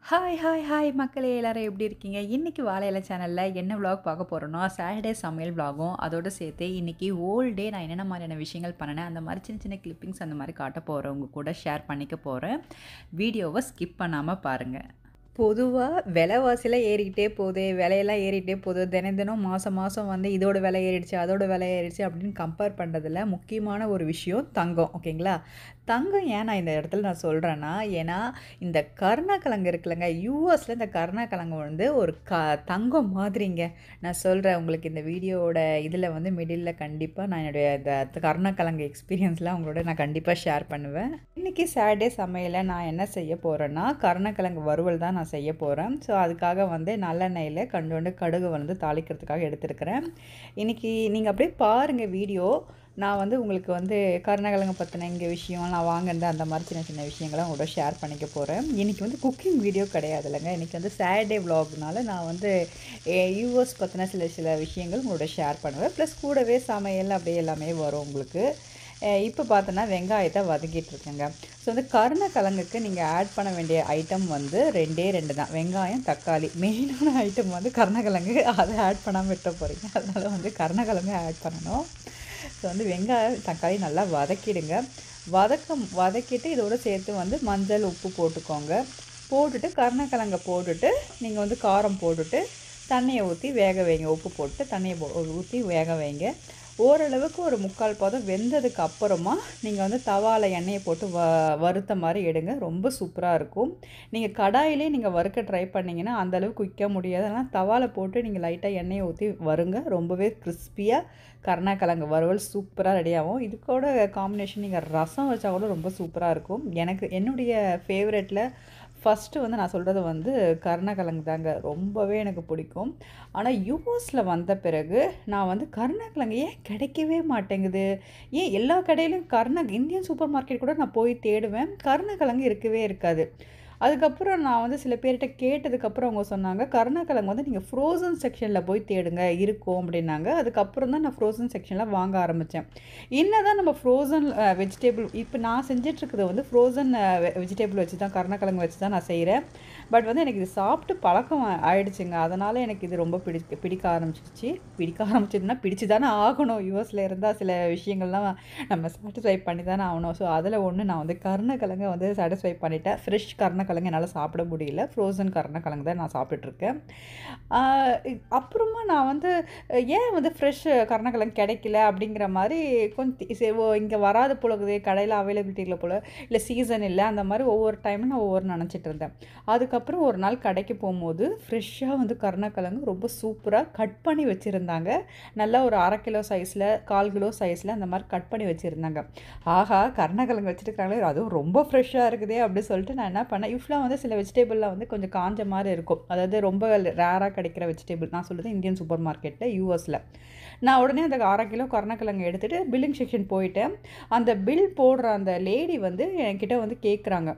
hi hi hi மக்களே எல்லாரும் எப்படி இருக்கீங்க இன்றைக்கி வாழையில சேனலில் என்ன vlog பார்க்க போகிறோன்னா சாட்டர்டே சமையல் vlogகும் அதோடு சேர்த்து இன்றைக்கி ஹோல் டே நான் என்னென்ன மாதிரியான விஷயங்கள் பண்ணினேன் அந்த மாதிரி சின்ன சின்ன கிளிப்பிங்ஸ் அந்த மாதிரி காட்ட போகிறவங்க கூட ஷேர் பண்ணிக்க போகிறேன் வீடியோவை ஸ்கிப் பண்ணாமல் பாருங்கள் பொதுவாக விலைவாசிலாம் ஏறிக்கிட்டே போகுது விலையெல்லாம் ஏறிக்கிட்டே போகுது தினம் தினம் மாதம் மாதம் வந்து இதோட விலை ஏறிடுச்சு அதோட விலை ஏறிடுச்சு அப்படின்னு கம்பேர் பண்ணுறதுல முக்கியமான ஒரு விஷயம் தங்கம் ஓகேங்களா தங்கம் ஏன் நான் இந்த இடத்துல நான் சொல்கிறேன்னா ஏன்னா இந்த கருணக்கிழங்கு இருக்குல்லங்க யூஎஸில் இந்த கருணக்கிழங்கு வந்து ஒரு க தங்கம் மாதிரிங்க நான் சொல்கிறேன் உங்களுக்கு இந்த வீடியோவோட இதில் வந்து மிடில் கண்டிப்பாக நான் என்னுடைய இந்த கருணக்கிழங்கு எக்ஸ்பீரியன்ஸ்லாம் உங்களோட நான் கண்டிப்பாக ஷேர் பண்ணுவேன் இன்றைக்கி சாட்டர்டே சமையலில் நான் என்ன செய்ய போகிறேன்னா கருணக்கிழங்கு வறுவல் தான் நான் செய்ய போகிறேன் ஸோ அதுக்காக வந்து நல்லெண்ணெயில் கண்டோண்டு கடுகு வந்து தாளிக்கிறதுக்காக எடுத்துருக்கிறேன் இன்றைக்கி நீங்கள் அப்படியே பாருங்கள் வீடியோ நான் வந்து உங்களுக்கு வந்து கருணக்கிழங்கு பற்றின இங்கே விஷயம் நான் வாங்கினது அந்த மாதிரி சின்ன சின்ன விஷயங்களை உங்களோட ஷேர் பண்ணிக்க போகிறேன் இன்றைக்கி வந்து குக்கிங் வீடியோ கிடையாது இல்லைங்க இன்றைக்கி வந்து சாட்டர்டே vlogனால நான் வந்து யூஎஸ் பற்றின சில சில விஷயங்கள் உங்களோட ஷேர் பண்ணுவேன் ப்ளஸ் கூடவே சமையல் அப்படியே எல்லாமே வரும் உங்களுக்கு இப்போ பார்த்தோன்னா வெங்காயத்தை வதக்கிட்டு இருக்கேங்க ஸோ வந்து கருணக்கிழங்குக்கு நீங்கள் ஆட் பண்ண வேண்டிய ஐட்டம் வந்து ரெண்டே ரெண்டு தான் வெங்காயம் தக்காளி மெயினான ஐட்டம் வந்து கருணக்கிழங்கு அதை ஆட் பண்ணாமல் விட்ட போகிறீங்க அதனால் வந்து கருணக்கிழங்கு ஆட் பண்ணணும் ஸோ வந்து வெங்காயம் தக்காளி நல்லா வதக்கிடுங்க வதக்கம் வதக்கிட்டு இதோட சேர்த்து வந்து மஞ்சள் உப்பு போட்டுக்கோங்க போட்டுட்டு கருணக்கிழங்கை போட்டுட்டு நீங்கள் வந்து காரம் போட்டுட்டு தண்ணியை ஊற்றி வேக வைங்க உப்பு போட்டு தண்ணியை ஊற்றி வேக வைங்க ஓரளவுக்கு ஒரு முக்கால் பதம் வெந்ததுக்கு அப்புறமா நீங்கள் வந்து தவாவில் எண்ணெயை போட்டு வ வறுத்த மாதிரி எடுங்க ரொம்ப சூப்பராக இருக்கும் நீங்கள் கடாயிலே நீங்கள் வறுக்க ட்ரை பண்ணிங்கன்னா அந்தளவுக்கு விற்க முடியாது ஆனால் தவாவில் போட்டு நீங்கள் லைட்டாக எண்ணெயை ஊற்றி வருங்க ரொம்பவே கிறிஸ்பியாக கருணக்கிழங்கு வறுவல் சூப்பராக ரெடி ஆகும் இதுக்கோட காம்பினேஷன் நீங்கள் ரசம் வச்சா கூட ரொம்ப சூப்பராக இருக்கும் எனக்கு என்னுடைய ஃபேவரெட்டில் ஃபஸ்ட்டு வந்து நான் சொல்கிறது வந்து கருணக்கிழங்கு தாங்க ரொம்பவே எனக்கு பிடிக்கும் ஆனால் யூஎஸில் வந்த பிறகு நான் வந்து கருணக்கிழங்கு ஏன் கிடைக்கவே மாட்டேங்குது ஏன் எல்லா கடையிலும் கருண இந்தியன் சூப்பர் மார்க்கெட் கூட நான் போய் தேடுவேன் கருணக்கிழங்கு இருக்கவே இருக்காது அதுக்கப்புறம் நான் வந்து சில பேர்கிட்ட கேட்டதுக்கப்புறம் அவங்க சொன்னாங்க கருணக்கிழங்கு வந்து நீங்கள் ஃப்ரோசன் செக்ஷனில் போய் தேடுங்க இருக்கும் அப்படின்னாங்க அதுக்கப்புறம் தான் நான் ஃப்ரோசன் செக்ஷனில் வாங்க ஆரம்பித்தேன் என்ன தான் நம்ம ஃப்ரோசன் வெஜிடேபிள் இப்போ நான் செஞ்சிட்ருக்குது வந்து ஃப்ரோசன் வெஜிடேபிள் வச்சு தான் கருணக்கிழங்கு வச்சு தான் நான் செய்கிறேன் பட் வந்து எனக்கு இது சாப்பிட்டு பழக்கம் ஆயிடுச்சுங்க அதனால் எனக்கு இது ரொம்ப பிடி பிடிக்க ஆரம்பிச்சிச்சு பிடிக்க ஆரம்பிச்சதுன்னா பிடிச்சி தானே ஆகணும் யூஎஸில் இருந்தால் சில விஷயங்கள்லாம் நம்ம சாட்டிஸ்ஃபை பண்ணி தானே ஆகணும் ஸோ அதில் ஒன்று நான் வந்து கருணக்கிழங்கை வந்து சாட்டிஸ்ஃபை பண்ணிட்டேன் ஃப்ரெஷ் கருணக்கிழங்கு என்னால் சாப்பிட முடியல ஃப்ரோசன் கருணக்கிழங்கு தான் நான் சாப்பிட்டுட்ருக்கேன் அப்புறமா நான் வந்து ஏன் வந்து ஃப்ரெஷ் கருணக்கிழங்கு கிடைக்கல அப்படிங்கிற மாதிரி கொஞ்சம் இங்கே வராது போலகுது கடையில் அவைலபிலிட்டி இல்லை போல் இல்லை சீசன் இல்லை அந்த மாதிரி ஒவ்வொரு டைமும் நான் ஒவ்வொரு நினச்சிட்டு இருந்தேன் அதுக்கப்புறம் ஒரு நாள் கடைக்கு போகும்போது ஃப்ரெஷ்ஷாக வந்து கருணக்கிழங்கு ரொம்ப சூப்பராக கட் பண்ணி வச்சுருந்தாங்க நல்லா ஒரு அரை கிலோ சைஸில் கால் கிலோ சைஸில் அந்த மாதிரி கட் பண்ணி வச்சுருந்தாங்க ஆஹா கருணக்கிழங்கு வச்சுருக்காங்களே அதுவும் ரொம்ப ஃப்ரெஷ்ஷாக இருக்குதே அப்படின்னு சொல்லிட்டு நான் என்ன பண்ணேன் யூஸ்வலாக வந்து சில வெஜிடபிளில் வந்து கொஞ்சம் காஞ்ச மாதிரி இருக்கும் அதாவது ரொம்ப ரேராக கிடைக்கிற வெஜிடபிள் நான் சொல்கிறது இந்தியன் சூப்பர் மார்க்கெட்டில் யூஎஸில் நான் உடனே அந்த அரை கிலோ கருணக்கிழங்கு எடுத்துகிட்டு பில்லிங் செக்ஷன் போயிட்டேன் அந்த பில் போடுற அந்த லேடி வந்து என்கிட்ட வந்து கேட்குறாங்க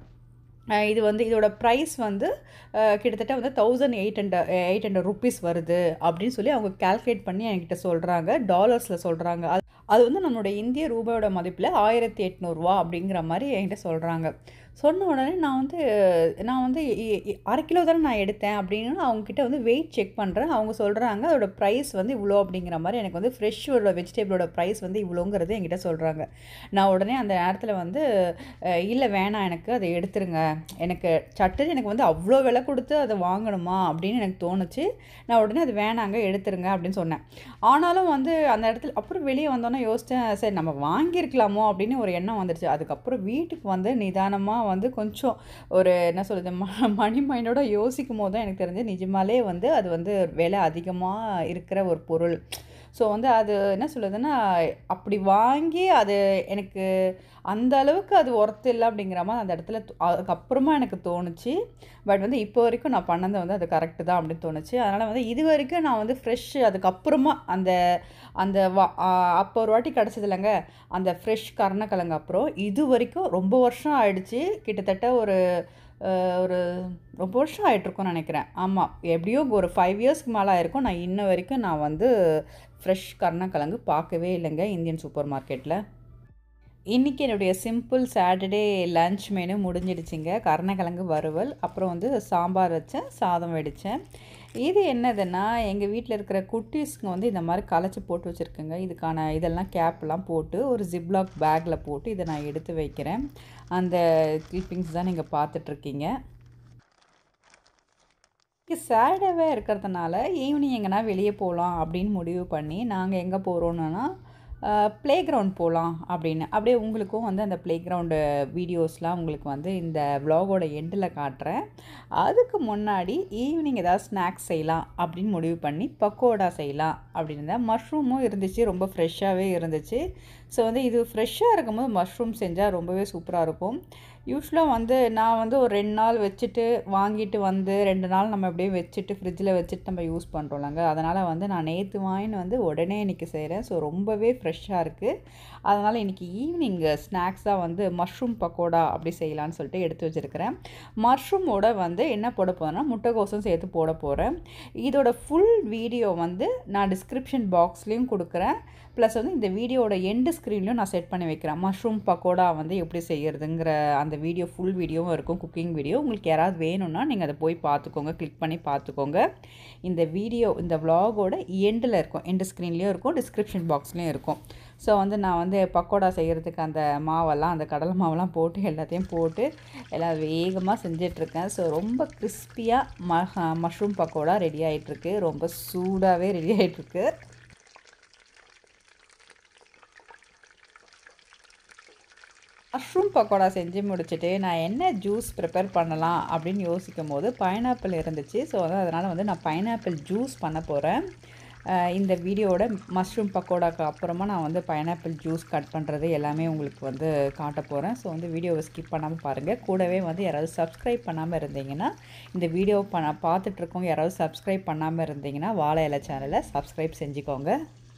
இது வந்து இதோட ப்ரைஸ் வந்து கிட்டத்தட்ட வந்து thousand eight hundred eight hundred rupees வருது அப்படின்னு சொல்லி அவங்க கால்குலேட் பண்ணி என்கிட்ட சொல்கிறாங்க டாலர்ஸில் சொல்கிறாங்க அது அது வந்து நம்மளுடைய இந்திய ரூபாயோட மதிப்பில் ஆயிரத்தி எட்நூறுரூவா அப்படிங்கிற மாதிரி என்கிட்ட சொல்கிறாங்க சொன்ன உடனே நான் வந்து நான் வந்து அரை கிலோ தானே நான் எடுத்தேன் அப்படின்னு அவங்கக்கிட்ட வந்து வெயிட் செக் பண்ணுறேன் அவங்க சொல்கிறாங்க அதோட ப்ரைஸ் வந்து இவ்வளோ அப்படிங்கிற மாதிரி எனக்கு வந்து ஃப்ரெஷ்ஷோட வெஜிடபிளோட ப்ரைஸ் வந்து இவ்வளோங்கிறது என்கிட்ட சொல்கிறாங்க நான் உடனே அந்த நேரத்தில் வந்து இல்லை வேணாம் எனக்கு அதை எடுத்துருங்க எனக்கு சட்டுன்னு எனக்கு வந்து அவ்வளோ விலை கொடுத்து அதை வாங்கணுமா அப்படின்னு எனக்கு தோணுச்சு நான் உடனே அது வேணாங்க எடுத்துருங்க அப்படின்னு சொன்னேன் ஆனாலும் வந்து அந்த இடத்துல அப்புறம் வெளியே வந்தோன்னே யோசித்தேன் சரி நம்ம வாங்கியிருக்கலாமோ அப்படின்னு ஒரு எண்ணம் வந்துருச்சு அதுக்கப்புறம் வீட்டுக்கு வந்து நிதானமாக வந்து கொஞ்சம் ஒரு என்ன சொல்கிறது ம மணி மைண்டோட யோசிக்கும் போது தான் எனக்கு தெரிஞ்சு நிஜமாலே வந்து அது வந்து விலை அதிகமாக இருக்கிற ஒரு பொருள் ஸோ வந்து அது என்ன சொல்லுதுன்னா அப்படி வாங்கி அது எனக்கு அந்த அளவுக்கு அது ஒர்த்து இல்லை அப்படிங்கிற மாதிரி அந்த இடத்துல அதுக்கப்புறமா எனக்கு தோணுச்சு பட் வந்து இப்போ வரைக்கும் நான் பண்ணது வந்து அது கரெக்டு தான் அப்படின்னு தோணுச்சு அதனால் வந்து இது வரைக்கும் நான் வந்து ஃப்ரெஷ் அதுக்கப்புறமா அந்த அந்த வா அப்போ ஒரு வாட்டி கிடச்சது இல்லைங்க அந்த ஃப்ரெஷ் கருணக்கிழங்கு அப்புறம் இது வரைக்கும் ரொம்ப வருஷம் ஆயிடுச்சு கிட்டத்தட்ட ஒரு ஒரு ரொம்ப வருஷம் ஆகிட்ருக்கும்னு நினைக்கிறேன் ஆமாம் எப்படியோ ஒரு ஃபைவ் இயர்ஸ்க்கு மேலே ஆயிருக்கும் நான் இன்ன வரைக்கும் நான் வந்து ஃப்ரெஷ் கருணக்கிழங்கு பார்க்கவே இல்லைங்க இந்தியன் சூப்பர் மார்க்கெட்டில் இன்றைக்கி என்னுடைய சிம்பிள் சாட்டர்டே லன்ச் மெனு முடிஞ்சிடுச்சுங்க கருணக்கிழங்கு வறுவல் அப்புறம் வந்து சாம்பார் வச்சேன் சாதம் வடித்தேன் இது என்னதுன்னா எங்கள் வீட்டில் இருக்கிற குட்டீஸ்க்கு வந்து இந்த மாதிரி களைச்சி போட்டு வச்சுருக்கேங்க இதுக்கான இதெல்லாம் கேப்லாம் போட்டு ஒரு ஜிப்லாக் பேக்கில் போட்டு இதை நான் எடுத்து வைக்கிறேன் அந்த கிளிப்பிங்ஸ் தான் நீங்கள் பார்த்துட்ருக்கீங்க சேடவே இருக்கிறதுனால ஈவினிங் எங்கன்னா வெளியே போகலாம் அப்படின்னு முடிவு பண்ணி நாங்கள் எங்கே போகிறோன்னா ப்ளே கிரவுண்ட் போகலாம் அப்படின்னு அப்படியே உங்களுக்கும் வந்து அந்த ப்ளே கிரவுண்டு வீடியோஸ்லாம் உங்களுக்கு வந்து இந்த வ்ளாகோட எண்டில் காட்டுறேன் அதுக்கு முன்னாடி ஈவினிங் ஏதாவது ஸ்நாக்ஸ் செய்யலாம் அப்படின்னு முடிவு பண்ணி பக்கோடா செய்யலாம் அப்படின்னு இருந்தேன் மஷ்ரூமும் இருந்துச்சு ரொம்ப ஃப்ரெஷ்ஷாகவே இருந்துச்சு ஸோ வந்து இது ஃப்ரெஷ்ஷாக இருக்கும்போது மஷ்ரூம் செஞ்சால் ரொம்பவே சூப்பராக இருக்கும் யூஸ்வலாக வந்து நான் வந்து ஒரு ரெண்டு நாள் வச்சுட்டு வாங்கிட்டு வந்து ரெண்டு நாள் நம்ம அப்படியே வச்சுட்டு ஃப்ரிட்ஜில் வச்சுட்டு நம்ம யூஸ் பண்ணுறோம்லங்க அதனால் வந்து நான் நேற்று வாங்கின்னு வந்து உடனே இன்றைக்கி செய்கிறேன் ஸோ ரொம்பவே ஃப்ரெஷ்ஷாக இருக்குது அதனால் இன்றைக்கி ஈவினிங் ஸ்நாக்ஸாக வந்து மஷ்ரூம் பக்கோடா அப்படி செய்யலான்னு சொல்லிட்டு எடுத்து வச்சுருக்கிறேன் மஷ்ரூமோட வந்து என்ன போட போகிறேன்னா முட்டைகோசம் சேர்த்து போட போகிறேன் இதோட ஃபுல் வீடியோ வந்து நான் டிஸ்கிரிப்ஷன் பாக்ஸ்லேயும் கொடுக்குறேன் ப்ளஸ் வந்து இந்த வீடியோட எண்டு ஸ்க்ரீன்லையும் நான் செட் பண்ணி வைக்கிறேன் மஷ்ரூம் பக்கோடா வந்து எப்படி செய்யறதுங்கிற அந்த வீடியோ ஃபுல் வீடியோவும் இருக்கும் குக்கிங் வீடியோ உங்களுக்கு யாராவது வேணும்னா நீங்கள் அதை போய் பார்த்துக்கோங்க கிளிக் பண்ணி பார்த்துக்கோங்க இந்த வீடியோ இந்த விலாகோட எண்டில் இருக்கும் எண்டு ஸ்க்ரீன்லேயும் இருக்கும் டிஸ்கிரிப்ஷன் பாக்ஸ்லேயும் இருக்கும் ஸோ வந்து நான் வந்து பக்கோடா செய்கிறதுக்கு அந்த மாவெல்லாம் அந்த கடலை மாவெல்லாம் போட்டு எல்லாத்தையும் போட்டு எல்லாம் வேகமாக செஞ்சிட்ருக்கேன் ஸோ ரொம்ப கிறிஸ்பியாக ம மஷ்ரூம் பக்கோடா ரெடி ஆகிட்டுருக்கு ரொம்ப சூடாகவே ரெடி ஆகிட்டுருக்கு மஷ்ரூம் பக்கோடா செஞ்சு முடிச்சுட்டு நான் என்ன ஜூஸ் ப்ரிப்பேர் பண்ணலாம் அப்படின்னு யோசிக்கும் போது பைனாப்பிள் இருந்துச்சு ஸோ வந்து அதனால் வந்து நான் பைனாப்பிள் ஜூஸ் பண்ண போகிறேன் இந்த வீடியோட மஷ்ரூம் பக்கோடாக்கு அப்புறமா நான் வந்து பைனாப்பிள் ஜூஸ் கட் பண்ணுறது எல்லாமே உங்களுக்கு வந்து காட்ட போகிறேன் ஸோ வந்து வீடியோவை ஸ்கிப் பண்ணாமல் பாருங்கள் கூடவே வந்து யாராவது சப்ஸ்கிரைப் பண்ணாமல் இருந்தீங்கன்னா இந்த வீடியோ பண்ண பார்த்துட்ருக்கோங்க யாராவது சப்ஸ்கிரைப் பண்ணாமல் இருந்தீங்கன்னா வாழை இலை சேனலை சப்ஸ்கிரைப் செஞ்சுக்கோங்க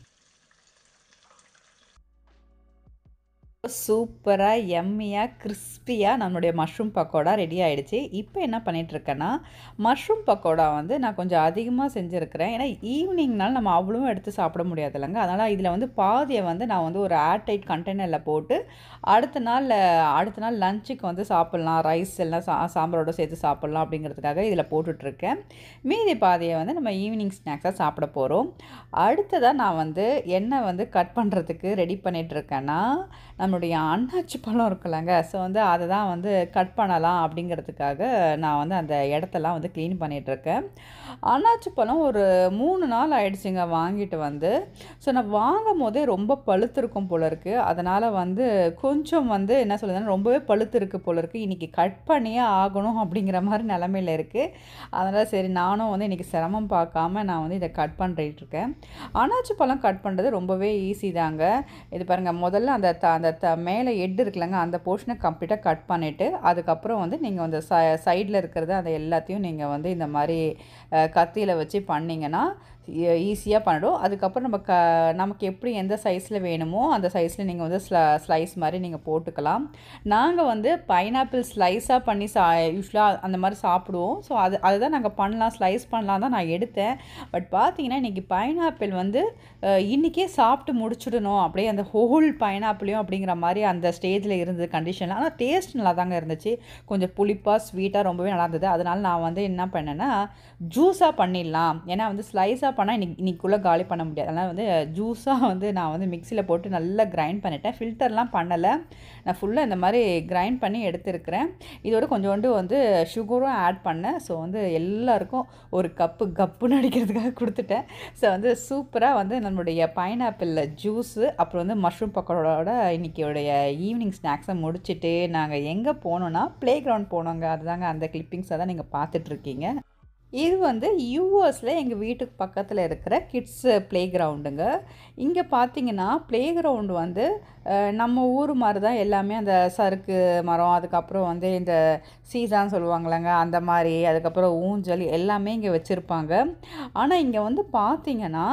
சூப்பராக எம்மியாக கிறிஸ்பியாக நம்மளுடைய மஷ்ரூம் பக்கோடா ரெடி ஆகிடுச்சு இப்போ என்ன பண்ணிகிட்ருக்கேன்னா மஷ்ரூம் பக்கோடா வந்து நான் கொஞ்சம் அதிகமாக செஞ்சுருக்கிறேன் ஏன்னா ஈவினிங்னால நம்ம அவ்வளவும் எடுத்து சாப்பிட முடியாது இல்லைங்க அதனால் இதில் வந்து பாதியை வந்து நான் வந்து ஒரு ஏர்டைட் கண்டெய்னரில் போட்டு அடுத்த நாள் அடுத்த நாள் லஞ்சுக்கு வந்து சாப்பிட்லாம் ரைஸ் எல்லாம் சா சாம்பாரோட சேர்த்து சாப்பிட்லாம் அப்படிங்கிறதுக்காக இதில் போட்டுட்ருக்கேன் மீதி பாதியை வந்து நம்ம ஈவினிங் ஸ்நாக்ஸாக சாப்பிட போகிறோம் அடுத்ததாக நான் வந்து எண்ணெய் வந்து கட் பண்ணுறதுக்கு ரெடி பண்ணிகிட்ருக்கேன்னா நம்மளுடைய அன்னாச்சி பழம் இருக்குல்லங்க ஸோ வந்து அதை தான் வந்து கட் பண்ணலாம் அப்படிங்கிறதுக்காக நான் வந்து அந்த இடத்தெல்லாம் வந்து க்ளீன் பண்ணிகிட்ருக்கேன் அன்னாச்சி பழம் ஒரு மூணு நாள் ஆயிடுச்சுங்க வாங்கிட்டு வந்து ஸோ நான் வாங்கும் போதே ரொம்ப பழுத்திருக்கும் போல இருக்குது அதனால் வந்து கொஞ்சம் வந்து என்ன சொல்லுதுன்னா ரொம்பவே பழுத்து இருக்குது போல இருக்குது இன்றைக்கி கட் பண்ணியே ஆகணும் அப்படிங்கிற மாதிரி நிலமையில் இருக்குது அதனால் சரி நானும் வந்து இன்றைக்கி சிரமம் பார்க்காம நான் வந்து இதை கட் பண்ணிட்டு இருக்கேன் அன்னாச்சி பழம் கட் பண்ணுறது ரொம்பவே ஈஸி தாங்க இது பாருங்கள் முதல்ல அந்த த அந்த த மேலே எட்டு இருக்குல்லங்க அந்த போர்ஷனை கம்ப்ளீட்டாக கட் பண்ணிவிட்டு அதுக்கப்புறம் வந்து நீங்கள் அந்த ச சைடில் இருக்கிறத அதை எல்லாத்தையும் நீங்கள் வந்து இந்த மாதிரி கத்தியில் வச்சு பண்ணிங்கன்னா ஈஸியாக பண்ணிடும் அதுக்கப்புறம் நம்ம க நமக்கு எப்படி எந்த சைஸில் வேணுமோ அந்த சைஸில் நீங்கள் வந்து ஸ்ல ஸ்லைஸ் மாதிரி நீங்கள் போட்டுக்கலாம் நாங்கள் வந்து பைனாப்பிள் ஸ்லைஸாக பண்ணி சா யூஸ்வலாக அந்த மாதிரி சாப்பிடுவோம் ஸோ அது அதுதான் நாங்கள் பண்ணலாம் ஸ்லைஸ் பண்ணலாம் தான் நான் எடுத்தேன் பட் பார்த்தீங்கன்னா இன்றைக்கி பைனாப்பிள் வந்து இன்றைக்கே சாப்பிட்டு முடிச்சிடணும் அப்படியே அந்த ஹோல் பைனாப்பிளையும் அப்படிங்கிற மாதிரி அந்த ஸ்டேஜில் இருந்தது கண்டிஷனில் ஆனால் டேஸ்ட் நல்லா தாங்க இருந்துச்சு கொஞ்சம் புளிப்பாக ஸ்வீட்டாக ரொம்பவே நல்லா இருந்தது அதனால் நான் வந்து என்ன பண்ணேன்னா ஜூஸாக பண்ணிடலாம் ஏன்னா வந்து ஸ்லைஸாக பண்ணால் இன்னைக்கு இன்னைக்குள்ளே காலி பண்ண முடியாது அதனால் வந்து ஜூஸாக வந்து நான் வந்து மிக்சியில் போட்டு நல்லா கிரைண்ட் பண்ணிட்டேன் ஃபில்டர்லாம் பண்ணலை நான் ஃபுல்லாக இந்த மாதிரி கிரைண்ட் பண்ணி எடுத்துருக்கிறேன் இதோட கொஞ்சோண்டு வந்து சுகரும் ஆட் பண்ணேன் ஸோ வந்து எல்லாருக்கும் ஒரு கப்பு கப்புன்னு அடிக்கிறதுக்காக கொடுத்துட்டேன் ஸோ வந்து சூப்பராக வந்து நம்மளுடைய பைனாப்பிள் ஜூஸு அப்புறம் வந்து மஷ்ரூம் பக்கோடோட இன்றைக்கியோடைய ஈவினிங் ஸ்நாக்ஸை முடிச்சுட்டு நாங்கள் எங்கே போனோன்னா ப்ளே கிரவுண்ட் போனோங்க அதுதாங்க அந்த கிளிப்பிங்ஸை தான் நீங்கள் பார்த்துட்ருக்கீங்க இது வந்து யூஎஸில் எங்கள் வீட்டுக்கு பக்கத்தில் இருக்கிற கிட்ஸ் ப்ளே கிரவுண்டுங்க இங்கே பார்த்தீங்கன்னா ப்ளே கிரவுண்டு வந்து நம்ம ஊர் மாதிரி தான் எல்லாமே அந்த சறுக்கு மரம் அதுக்கப்புறம் வந்து இந்த சீசான்னு சொல்லுவாங்களேங்க அந்த மாதிரி அதுக்கப்புறம் ஊஞ்சல் எல்லாமே இங்கே வச்சுருப்பாங்க ஆனால் இங்கே வந்து பார்த்தீங்கன்னா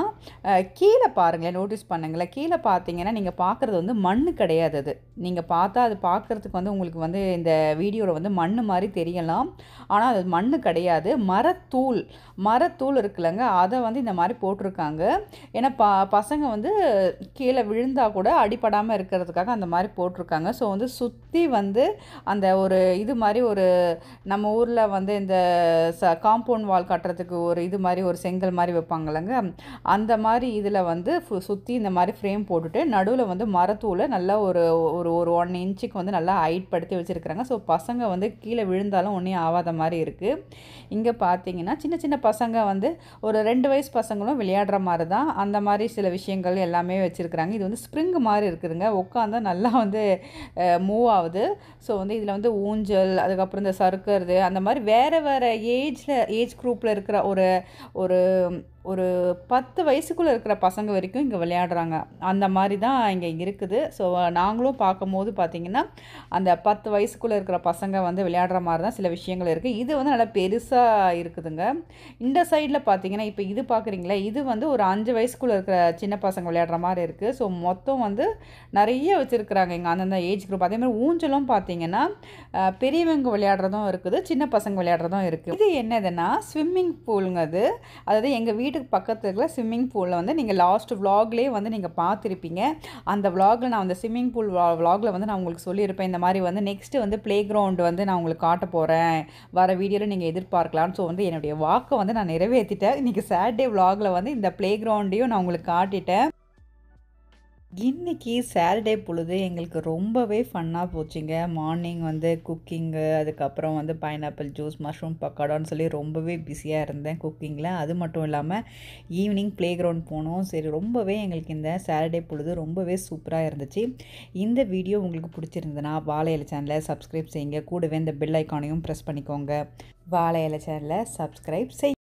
கீழே பாருங்களேன் நோட்டீஸ் பண்ணுங்களேன் கீழே பார்த்தீங்கன்னா நீங்கள் பார்க்குறது வந்து மண் கிடையாது அது நீங்கள் பார்த்தா அது பார்க்குறதுக்கு வந்து உங்களுக்கு வந்து இந்த வீடியோவில் வந்து மண் மாதிரி தெரியலாம் ஆனால் அது மண் கிடையாது மரத்து தூள் மரத்தூள் இருக்குல்லங்க அதை வந்து இந்த மாதிரி போட்டிருக்காங்க ஏன்னா ப பசங்க வந்து கீழே விழுந்தா கூட அடிபடாமல் இருக்கிறதுக்காக அந்த மாதிரி போட்டிருக்காங்க ஸோ வந்து சுற்றி வந்து அந்த ஒரு இது மாதிரி ஒரு நம்ம ஊரில் வந்து இந்த ச காம்பவுண்ட் வால் கட்டுறதுக்கு ஒரு இது மாதிரி ஒரு செங்கல் மாதிரி வைப்பாங்கல்லங்க அந்த மாதிரி இதில் வந்து சுற்றி இந்த மாதிரி ஃப்ரேம் போட்டுட்டு நடுவில் வந்து மரத்தூளை நல்லா ஒரு ஒரு ஒரு ஒன் இன்ச்சுக்கு வந்து நல்லா ஹைட் படுத்தி வச்சுருக்குறாங்க ஸோ பசங்க வந்து கீழே விழுந்தாலும் ஒன்றும் ஆகாத மாதிரி இருக்குது இங்கே பார்த்தீங்கன்னா சின்ன சின்ன பசங்க வந்து ஒரு ரெண்டு வயசு பசங்களும் விளையாடுற மாதிரி தான் அந்த மாதிரி சில விஷயங்கள் எல்லாமே வச்சுருக்குறாங்க இது வந்து ஸ்ப்ரிங் மாதிரி இருக்குதுங்க உட்காந்தா நல்லா வந்து மூவ் ஆகுது ஸோ வந்து இதில் வந்து ஊஞ்சல் அதுக்கப்புறம் இந்த சறுக்கிறது அந்த மாதிரி வேறு வேறு ஏஜில் ஏஜ் குரூப்பில் இருக்கிற ஒரு ஒரு ஒரு பத்து வயசுக்குள்ளே இருக்கிற பசங்க வரைக்கும் இங்கே விளையாடுறாங்க அந்த மாதிரி தான் இங்கே இருக்குது ஸோ நாங்களும் பார்க்கும்போது பார்த்திங்கன்னா அந்த பத்து வயசுக்குள்ளே இருக்கிற பசங்க வந்து விளையாடுற மாதிரி தான் சில விஷயங்கள் இருக்குது இது வந்து நல்லா பெருசாக இருக்குதுங்க இந்த சைடில் பார்த்தீங்கன்னா இப்போ இது பார்க்குறீங்களா இது வந்து ஒரு அஞ்சு வயசுக்குள்ளே இருக்கிற சின்ன பசங்க விளையாடுற மாதிரி இருக்குது ஸோ மொத்தம் வந்து நிறைய வச்சுருக்குறாங்க இங்கே அந்தந்த ஏஜ் குரூப் அதே மாதிரி ஊஞ்சலும் பார்த்தீங்கன்னா பெரியவங்க விளையாடுறதும் இருக்குது சின்ன பசங்க விளையாடுறதும் இருக்குது இது என்னதுன்னா ஸ்விம்மிங் பூலுங்க அது அதாவது எங்கள் வீட்டுக்கு பக்கத்தில் இருக்கிற ஸ்விம்மிங் பூலில் வந்து நீங்கள் லாஸ்ட் விலாக்லேயே வந்து நீங்கள் பார்த்துருப்பீங்க அந்த விலாகில் நான் அந்த ஸ்விம்மிங் பூல் விலாகில் வந்து நான் உங்களுக்கு சொல்லியிருப்பேன் இந்த மாதிரி வந்து நெக்ஸ்ட்டு வந்து ப்ளே கிரவுண்டு வந்து நான் உங்களுக்கு காட்ட போகிறேன் வர வீடியோவில் நீங்கள் எதிர்பார்க்கலான்னு ஸோ வந்து என்னுடைய வாக்கை வந்து நான் நிறைவேற்றிட்டேன் இன்றைக்கி சாட்டர்டே விலாகில் வந்து இந்த ப்ளே கிரவுண்டையும் நான் உங்களுக்கு காட்டிட்டேன் இன்றைக்கி சாட்டர்டே பொழுது எங்களுக்கு ரொம்பவே ஃபன்னாக போச்சுங்க மார்னிங் வந்து குக்கிங்கு அதுக்கப்புறம் வந்து பைனாப்பிள் ஜூஸ் மஷ்ரூம் பக்காடான்னு சொல்லி ரொம்பவே பிஸியாக இருந்தேன் குக்கிங்கில் அது மட்டும் இல்லாமல் ஈவினிங் ப்ளே கிரவுண்ட் போனோம் சரி ரொம்பவே எங்களுக்கு இந்த சாட்டர்டே பொழுது ரொம்பவே சூப்பராக இருந்துச்சு இந்த வீடியோ உங்களுக்கு பிடிச்சிருந்ததுன்னா வாழை இலை சேனலை சப்ஸ்கிரைப் செய்யுங்க கூடவே இந்த பெல் ஐக்கானையும் ப்ரெஸ் பண்ணிக்கோங்க வாழை இலை சேனலை சப்ஸ்கிரைப் செய்